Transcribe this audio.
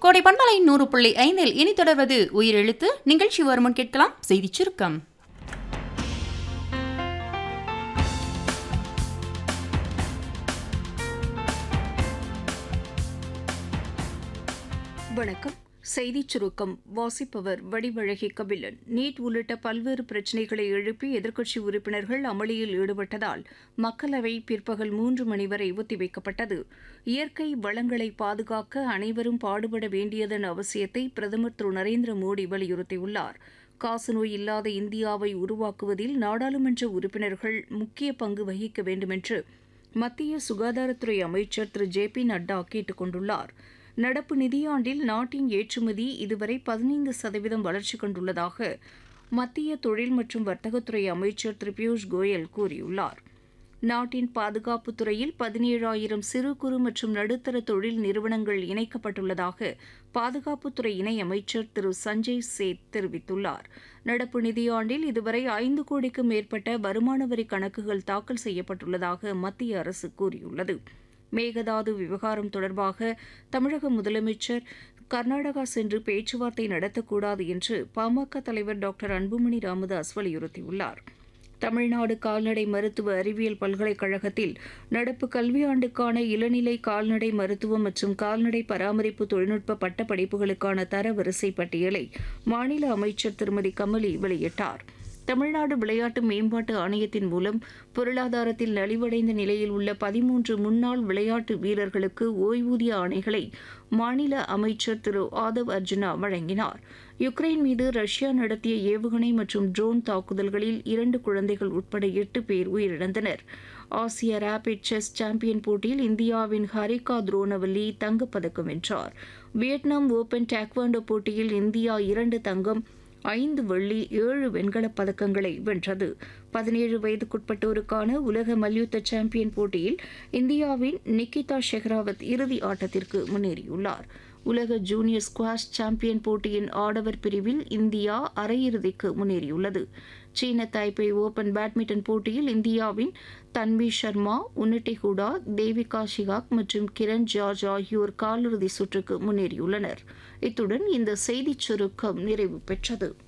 கோடை பண்பலை நூறு புள்ளி ஐந்தில் இனி தொடர்வது உயிரெழுத்து நிகழ்ச்சி வருமுன் கேட்கலாம் செய்திச் சுருக்கம் வணக்கம் செய்திச் சுருக்கம் வாசிப்பவர் வடிவழகி கபிலன் நீட் உள்ளிட்ட பல்வேறு பிரச்சினைகளை எழுப்பி எதிர்க்கட்சி உறுப்பினர்கள் அமளியில் ஈடுபட்டதால் மக்களவை பிற்பகல் மூன்று மணி வரை ஒத்திவைக்கப்பட்டது இயற்கை வளங்களை பாதுகாக்க அனைவரும் பாடுபட வேண்டியதன் அவசியத்தை பிரதமர் திரு நரேந்திர மோடி வலியுறுத்தியுள்ளார் காசநோய் இல்லாத இந்தியாவை உருவாக்குவதில் நாடாளுமன்ற உறுப்பினர்கள் முக்கிய பங்கு வகிக்க வேண்டுமென்று மத்திய சுகாதாரத்துறை அமைச்சர் திரு ஜே பி நட்டா கேட்டுக் கொண்டுள்ளார் நடப்பு நிதியாண்டில் நாட்டின் ஏற்றுமதி இதுவரை பதினைந்து சதவீதம் வளர்ச்சி கண்டுள்ளதாக மத்திய தொழில் மற்றும் வர்த்தகத்துறை அமைச்சர் திரு பியூஷ் கோயல் கூறியுள்ளார் நாட்டின் பாதுகாப்பு துறையில் பதினேழாயிரம் சிறு குறு மற்றும் நடுத்தர தொழில் நிறுவனங்கள் இணைக்கப்பட்டுள்ளதாக பாதுகாப்புத்துறை இணை அமைச்சர் திரு சஞ்சய் சேத் தெரிவித்துள்ளார் நடப்பு நிதியாண்டில் இதுவரை ஐந்து கோடிக்கும் மேற்பட்ட வருமான வரி கணக்குகள் தாக்கல் செய்யப்பட்டுள்ளதாக மத்திய அரசு கூறியுள்ளது மேகதாது விவகாரம் தொடர்பாக தமிழக முதலமைச்சர் கர்நாடகா சென்று பேச்சுவார்த்தை நடத்தக்கூடாது என்று பாமக தலைவர் டாக்டர் அன்புமணி ராமதாஸ் வலியுறுத்தியுள்ளார் தமிழ்நாடு கால்நடை மருத்துவ அறிவியல் பல்கலைக்கழகத்தில் நடப்பு கல்வியாண்டுக்கான இளநிலை கால்நடை மருத்துவம் மற்றும் கால்நடை பராமரிப்பு தொழில்நுட்ப பட்ட படிப்புகளுக்கான தரவரிசை பட்டியலை மாநில அமைச்சர் திருமதி கமலி வெளியிட்டார் தமிழ்நாடு விளையாட்டு மேம்பாட்டு ஆணையத்தின் மூலம் பொருளாதாரத்தில் நலிவடைந்த நிலையில் உள்ள பதிமூன்று முன்னாள் விளையாட்டு வீரர்களுக்கு ஓய்வூதிய ஆணைகளை மாநில அமைச்சர் திரு ஆதவ் அர்ஜுனா வழங்கினார் யுக்ரைன் மீது ரஷ்யா நடத்திய ஏவுகணை மற்றும் ட்ரோன் தாக்குதல்களில் இரண்டு குழந்தைகள் உட்பட எட்டு பேர் உயிரிழந்தனர் ஆசிய ரேபிட் செஸ் சாம்பியன் போட்டியில் இந்தியாவின் ஹரிகா துரோனவல்லி தங்கப்பதக்கம் வென்றார் வியட்நாம் ஓபன் டேக்வாண்டோ போட்டியில் இந்தியா இரண்டு தங்கம் ஐந்து வெள்ளி ஏழு வெண்கலப் பதக்கங்களை வென்றது பதினேழு வயதுக்குட்பட்டோருக்கான உலக மல்யுத்த சாம்பியன் போட்டியில் இந்தியாவின் நிக்கிதா ஷெஹ்ராவத் இறுதி ஆட்டத்திற்கு முன்னேறியுள்ளார் உலக ஜூனியர் ஸ்குவாஷ் சாம்பியன் போட்டியின் ஆடவர் பிரிவில் இந்தியா அரையிறுதிக்கு முன்னேறியுள்ளது சீன தாய்பே ஓபன் பேட்மிண்டன் போட்டியில் இந்தியாவின் தன்வி சர்மா உன்னிட்டி ஹூடா தேவிகா ஷிகாக் மற்றும் கிரண் ஜார்ஜ் ஆகியோர் காலிறுதி சுற்றுக்கு முன்னேறியுள்ளனர் இத்துடன் இந்த செய்திச் சுருக்கம் நிறைவு பெற்றது